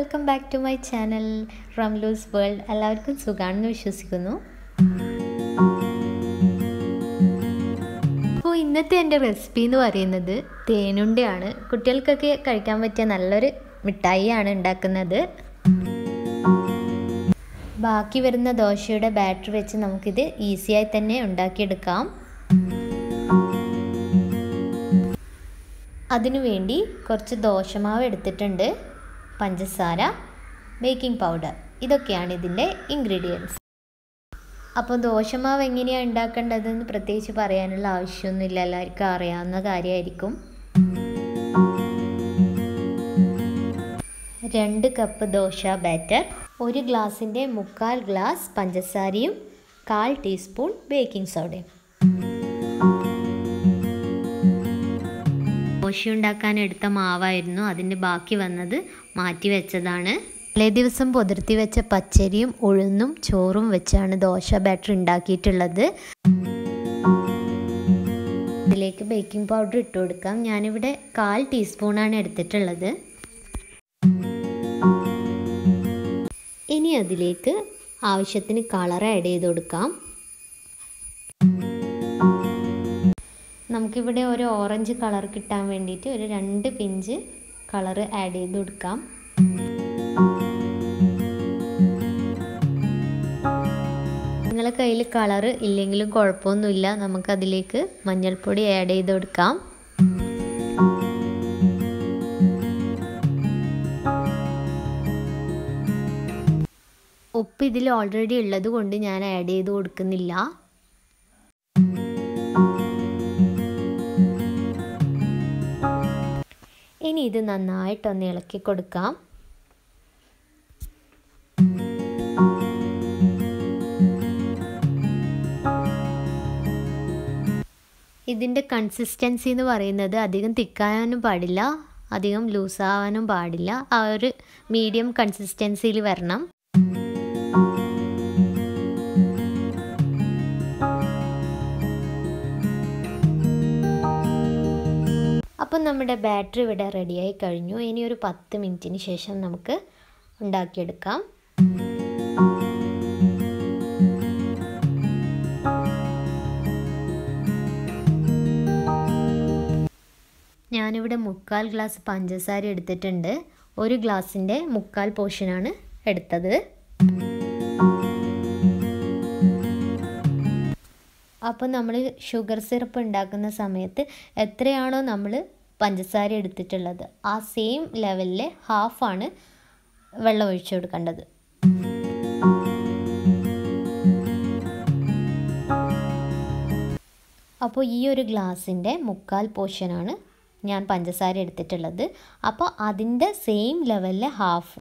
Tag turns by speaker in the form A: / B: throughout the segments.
A: welcome back to my channel Ramlu's world എല്ലാവർക്കും സുഖാണെന്ന് വിശ്വസിക്കുന്നു അപ്പോൾ ഇന്നത്തെ എൻ്റെ റെസിപ്പി എന്ന് പറയുന്നത് തേനുണ്ടയാണ് കുട്ടികൾക്കൊക്കെ കഴിക്കാൻ പറ്റിയ നല്ലൊരു മിഠായിയാണ് ഉണ്ടാക്കുന്നത് ബാക്കി വരുന്ന ദോശയുടെ ബാറ്റർ വെച്ച് നമുക്കിത് ഈസിയായി തന്നെ ഉണ്ടാക്കിയെടുക്കാം അതിനുവേണ്ടി കുറച്ച് ദോശമാവ് എടുത്തിട്ടുണ്ട് പഞ്ചസാര ബേക്കിംഗ് പൗഡർ ഇതൊക്കെയാണ് ഇതിൻ്റെ ഇൻഗ്രീഡിയൻസ് അപ്പോൾ ദോശമാവ് എങ്ങനെയാണ് ഉണ്ടാക്കേണ്ടതെന്ന് പ്രത്യേകിച്ച് പറയാനുള്ള ആവശ്യമൊന്നുമില്ല എല്ലാവർക്കും അറിയാവുന്ന കാര്യമായിരിക്കും രണ്ട് കപ്പ് ദോശ ബാറ്റർ ഒരു ഗ്ലാസിൻ്റെ മുക്കാൽ ഗ്ലാസ് പഞ്ചസാരയും കാൽ ടീസ്പൂൺ ബേക്കിംഗ് സോഡയും ദോശ ഉണ്ടാക്കാൻ എടുത്ത മാവായിരുന്നു അതിൻ്റെ ബാക്കി വന്നത് മാറ്റി വെച്ചതാണ് തലേ ദിവസം പുതിർത്തി വെച്ച പച്ചരിയും ഉഴുന്നും ചോറും വെച്ചാണ് ദോശ ബാറ്റർ ഉണ്ടാക്കിയിട്ടുള്ളത് ഇതിലേക്ക് ബേക്കിംഗ് പൗഡർ ഇട്ട് കൊടുക്കാം ഞാനിവിടെ കാൽ ടീസ്പൂണാണ് എടുത്തിട്ടുള്ളത് ഇനി അതിലേക്ക് ആവശ്യത്തിന് കളർ ആഡ് ചെയ്ത് കൊടുക്കാം നമുക്കിവിടെ ഒരു ഓറഞ്ച് കളർ കിട്ടാൻ വേണ്ടിയിട്ട് ഒരു രണ്ട് പിഞ്ച് കളർ ആഡ് ചെയ്ത് കൊടുക്കാം നിങ്ങളെ കയ്യിൽ കളർ ഇല്ലെങ്കിലും കുഴപ്പമൊന്നുമില്ല നമുക്കതിലേക്ക് മഞ്ഞൾപ്പൊടി ആഡ് ചെയ്ത് കൊടുക്കാം ഉപ്പ് ഇതിൽ ഓൾറെഡി ഉള്ളത് കൊണ്ട് ഞാൻ ആഡ് ചെയ്ത് കൊടുക്കുന്നില്ല ഇനി ഇത് നന്നായിട്ടൊന്ന് ഇളക്കി കൊടുക്കാം ഇതിൻ്റെ കൺസിസ്റ്റൻസി എന്ന് പറയുന്നത് അധികം തിക്കാനും പാടില്ല അധികം ലൂസാവാനും പാടില്ല ആ ഒരു മീഡിയം കൺസിസ്റ്റൻസിയിൽ വരണം അപ്പം നമ്മുടെ ബാറ്ററി ഇവിടെ റെഡിയായി കഴിഞ്ഞു ഇനി ഒരു പത്ത് മിനിറ്റിന് ശേഷം നമുക്ക് ഉണ്ടാക്കിയെടുക്കാം ഞാനിവിടെ മുക്കാൽ ഗ്ലാസ് പഞ്ചസാര എടുത്തിട്ടുണ്ട് ഒരു ഗ്ലാസിൻ്റെ മുക്കാൽ പോർഷനാണ് എടുത്തത് അപ്പോൾ നമ്മൾ ഷുഗർ സിറപ്പ് ഉണ്ടാക്കുന്ന സമയത്ത് എത്രയാണോ നമ്മൾ പഞ്ചസാര എടുത്തിട്ടുള്ളത് ആ സെയിം ലെവലിൽ ഹാഫാണ് വെള്ളം ഒഴിച്ചു കൊടുക്കേണ്ടത് അപ്പോൾ ഈ ഒരു ഗ്ലാസിൻ്റെ മുക്കാൽ പോർഷനാണ് ഞാൻ പഞ്ചസാര എടുത്തിട്ടുള്ളത് അപ്പോൾ അതിൻ്റെ സെയിം ലെവലിൽ ഹാഫ്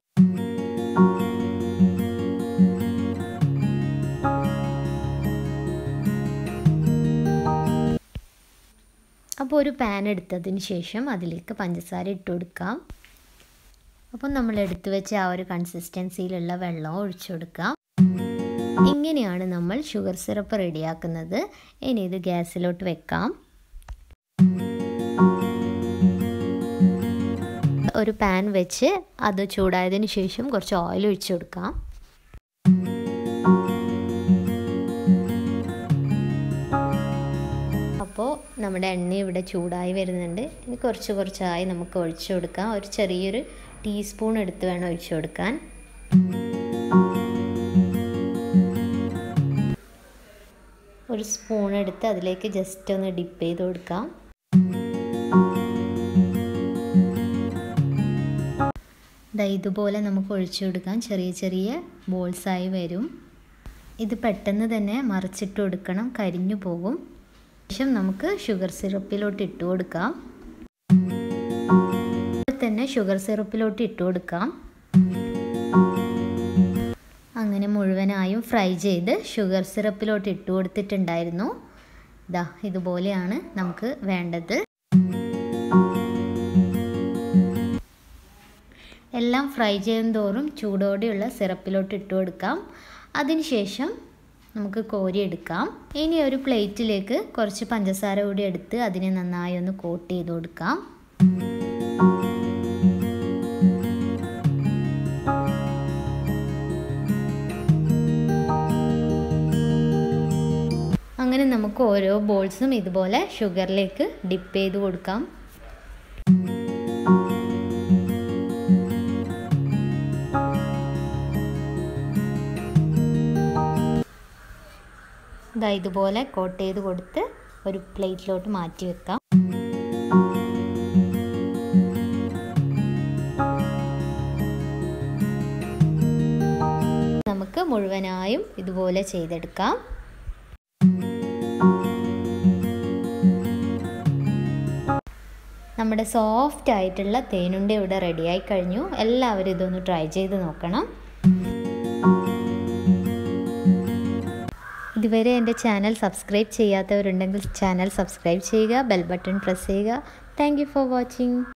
A: അപ്പോൾ ഒരു പാൻ എടുത്തതിന് ശേഷം അതിലേക്ക് പഞ്ചസാര ഇട്ട് കൊടുക്കാം അപ്പോൾ നമ്മൾ എടുത്തു വെച്ച ആ ഒരു കൺസിസ്റ്റൻസിയിലുള്ള വെള്ളം ഒഴിച്ചു കൊടുക്കാം ഇങ്ങനെയാണ് നമ്മൾ ഷുഗർ സിറപ്പ് റെഡിയാക്കുന്നത് ഇനി ഇത് ഗ്യാസിലോട്ട് വെക്കാം ഒരു പാൻ വെച്ച് അത് ചൂടായതിന് ശേഷം കുറച്ച് ഓയിൽ ഒഴിച്ചു കൊടുക്കാം അപ്പോൾ നമ്മുടെ എണ്ണ ഇവിടെ ചൂടായി വരുന്നുണ്ട് ഇനി കുറച്ച് കുറച്ചായി നമുക്ക് ഒഴിച്ചു കൊടുക്കാം ഒരു ചെറിയൊരു ടീസ്പൂൺ എടുത്ത് വേണം ഒഴിച്ചു കൊടുക്കാൻ ഒരു സ്പൂൺ എടുത്ത് അതിലേക്ക് ജസ്റ്റ് ഒന്ന് ഡിപ്പ് ചെയ്ത് കൊടുക്കാം ദാ ഇതുപോലെ നമുക്ക് ഒഴിച്ചു കൊടുക്കാം ചെറിയ ചെറിയ ബോൾസായി വരും ഇത് പെട്ടെന്ന് തന്നെ മറിച്ചിട്ട് കൊടുക്കണം കരിഞ്ഞു പോകും ശേഷം നമുക്ക് ഷുഗർ സിറപ്പിലോട്ട് ഇട്ട് കൊടുക്കാം തന്നെ ഷുഗർ സിറപ്പിലോട്ട് ഇട്ട് കൊടുക്കാം അങ്ങനെ മുഴുവനായും ഫ്രൈ ചെയ്ത് ഷുഗർ സിറപ്പിലോട്ട് ഇട്ട് കൊടുത്തിട്ടുണ്ടായിരുന്നു ഇതാ ഇതുപോലെയാണ് നമുക്ക് വേണ്ടത് എല്ലാം ഫ്രൈ ചെയ്യുന്തോറും ചൂടോടെയുള്ള സിറപ്പിലോട്ട് ഇട്ട് കൊടുക്കാം അതിനുശേഷം നമുക്ക് കോരിയെടുക്കാം ഇനി ഒരു പ്ലേറ്റിലേക്ക് കുറച്ച് പഞ്ചസാര കൂടി എടുത്ത് അതിനെ നന്നായി ഒന്ന് കോട്ട് ചെയ്ത് കൊടുക്കാം അങ്ങനെ നമുക്ക് ഓരോ ബോൾസും ഇതുപോലെ ഷുഗറിലേക്ക് ഡിപ്പ് ചെയ്ത് കൊടുക്കാം ഇതാ ഇതുപോലെ കോട്ട് ചെയ്ത് കൊടുത്ത് ഒരു പ്ലേറ്റിലോട്ട് മാറ്റി വെക്കാം നമുക്ക് മുഴുവനായും ഇതുപോലെ ചെയ്തെടുക്കാം നമ്മുടെ സോഫ്റ്റ് ആയിട്ടുള്ള തേനുണ്ട ഇവിടെ റെഡിയായി കഴിഞ്ഞു എല്ലാവരും ഇതൊന്ന് ട്രൈ ചെയ്ത് നോക്കണം ഇതുവരെ എൻ്റെ ചാനൽ സബ്സ്ക്രൈബ് ചെയ്യാത്തവരുണ്ടെങ്കിൽ ചാനൽ സബ്സ്ക്രൈബ് ചെയ്യുക ബെൽ ബട്ടൺ പ്രസ് ചെയ്യുക താങ്ക് ഫോർ വാച്ചിങ്